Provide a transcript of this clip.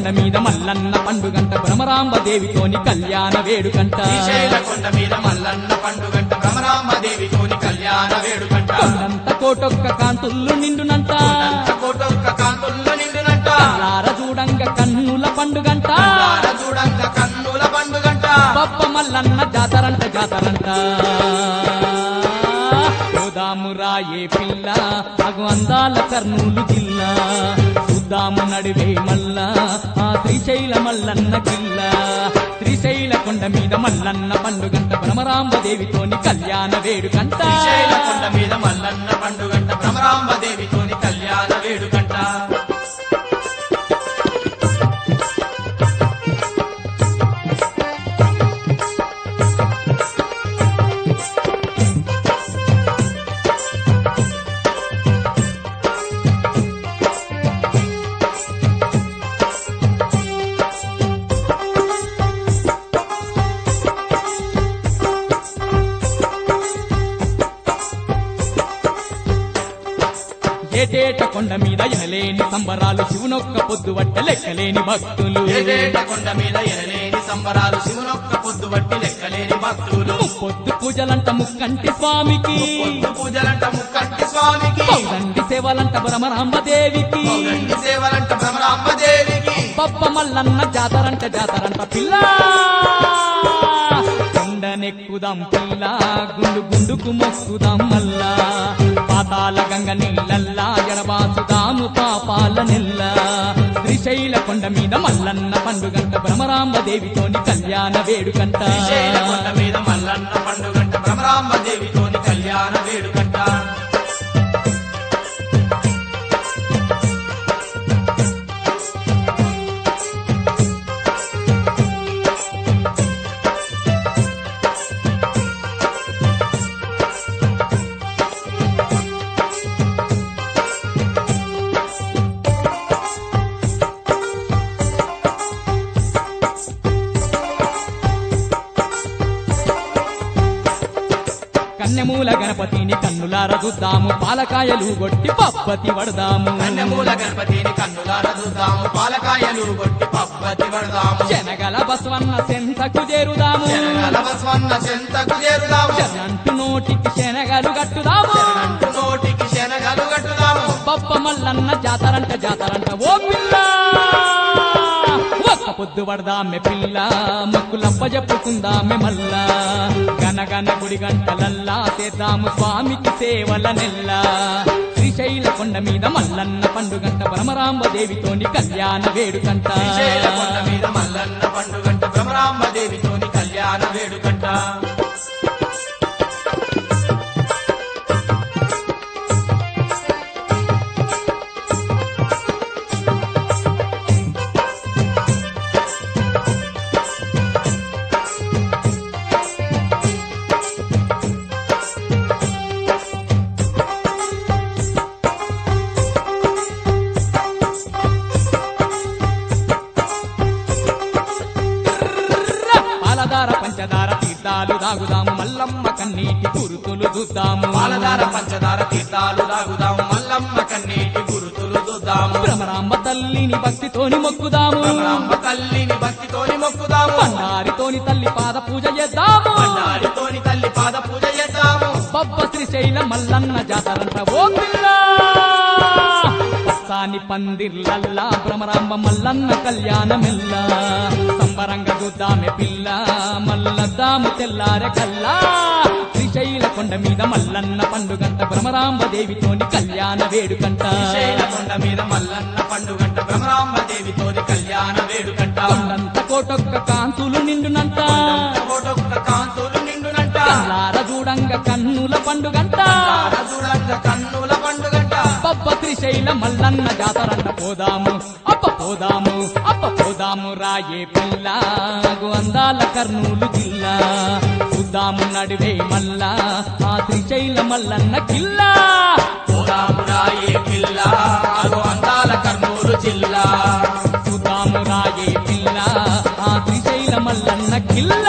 మీద మల్లన్న పండుగంట భ్రమరాంబ దేవితోని కళ్యాణ వేడుకంట శ్రీశైల కొండ మీద మల్లన్న పండుగంట భ్రమరాంబ దేవితోని కళ్యాణ వేడుకంట కొండంత కోటొక్క కాంతుల్లు నిండునంట అంత కోటొక్క కాంతుల్లో నిండునంట లార చూడంగ కన్నుల పండుగంట కళ్ళార చూడంగ కన్నుల పండుగంట పప్ప మల్లన్న జాతరంట జాతరంట చూదాము రాయే పిల్ల అగు అందాల కర్నూలు జిల్లా చూద్దాము నడివే మల్ల ఆ శ్రీశైల మల్లన్న కిల్ల శ్రీశైల కొండ మీద మల్లన్న పండుగంట భ్రమరాంబ దేవితోని కళ్యాణ వేడుకంట శ్రీశైల కొండ మీద మల్లన్న పండుగంట భ్రమరాంబ దేవితోని కళ్యాణ వేడుకంట ఏటేట కొండ మీద ఎనలేని సంబరాలు శివునొక్క పొద్దు వట్ట లెక్కలేని భక్తులు ఏడేట కొండ మీద ఎనలేని సంబరాలు శివునొక్క పొద్దు బట్టి లెక్కలేని భక్తులు పొద్దు పూజలంట ముక్కంటి స్వామికి పొద్దు పూజలంట ముక్కంటి స్వామికి పౌరండి సేవలంట భ్రమరాంబ దేవికి పౌరండి సేవలంట భ్రమరాంబ దేవికి పప్ప మల్లన్న జాతరంట జాతరంట పిల్ల కొండనెక్కుదాం పిల్ల గుండు గుండుకు మొక్కుదాం మల్లా పాతాల గంగ నీళ్ళల్లా ఎడబాసుదాము పాపాల నెల్ల శ్రీశైల కొండ మీద మల్లన్న పండుగంట భ్రమరాంబ దేవితోని కళ్యాణ వేడుకంట శ్రీశైల కొండ మీద మల్లన్న పండుగంట భ్రమరాంబ దేవితోని కళ్యాణ వేడుకంట కన్నెమూల గణపతిని కన్నులార చూద్దాము పాలకాయలు కొట్టి పప్పతి వడదాము కన్యమూల గణపతిని కన్నులార చూద్దాము పాలకాయలు కొట్టి పబ్బతి పడదాము శనగల బసవన్న సెంతకు చేరుదాము శనగల బస్వన్న చెంతకు చేరుదాము శనంటు నోటికి శనగలు కట్టుదాము శరణంటు నోటికి శనగలు కట్టుదాము పప్ప మల్లన్న జాతరంట జాతరంట ఓ పిల్ల ఒక్క పొద్దు పడదామె పిల్ల మొక్కులప్ప చెప్పుకుందామె మల్లా గనగన గుడి గంటలల్లా చేద్దాము స్వామికి సేవల నెల్ల శ్రీశైల కొండ మీద మల్లన్న పండుగంట భ్రమరాంబ దేవితోని కళ్యాణ వేడుకంట శ్రీశైల కొండ మీద మల్లన్న పండుగంట భ్రమరాంబ దేవితోని కళ్యాణ వేడుకంట పాలధార పంచదార తీర్థాలు దాగుదాము మల్లమ్మ కన్నీటి గురుతులు చూద్దాము పాలధార పంచదార తీర్థాలు తాగుదాము మల్లమ్మ కన్నీటి గురుతులు చూద్దాము భ్రమరాంబ తల్లిని భక్తితోని మొక్కుదాము భ్రమరాంబ తల్లిని భక్తితోని మొక్కుదాము బండారితోని తల్లి పాద పూజ చేద్దాము బండారితోని తల్లి పాద పూజ చేద్దాము బొబ్బ శ్రీశైల మల్లన్న జాతరంట ఓ పిల్ల పచ్చాని పందిర్లల్లా భ్రమరాంబ మల్లన్న కళ్యాణమెల్ల సంబరంగా చూద్దామె పిల్ల మల్లద్దాము తెల్లారె కల్లా శ్రీశైల కొండ మీద మల్లన్న పండుగంట భ్రమరాంబ దేవితోని కళ్యాణ వేడుకంట శ్రీశైల కొండ మీద మల్లన్న పండుగంట భ్రమరాంబ దేవితోని కళ్యాణ వేడుకంట కొండంత కోటొక్క కాంతులు నిండునంట కోటొక్క కాంతులు నిండునంట కల్లార చూడంగ కన్నుల పండుగంట చూడంగ కన్నుల పండుగంట పబ్బ శ్రీశైల మల్లన్న జాతరంట పోదాము అప్ప పోదాము అప్ప పోదాము రాయే పిల్ల గు అందాల కర్నూలు జిల్లా చూద్దాము నడివే మల్లా ఆ శ్రీశైల మల్లన్న కిల్లా పోదాము రాయే పిల్ల అగో అందాల కర్నూలు జిల్లా చూద్దాము రాయే పిల్ల ఆ శ్రీశైల మల్లన్న కిల్లా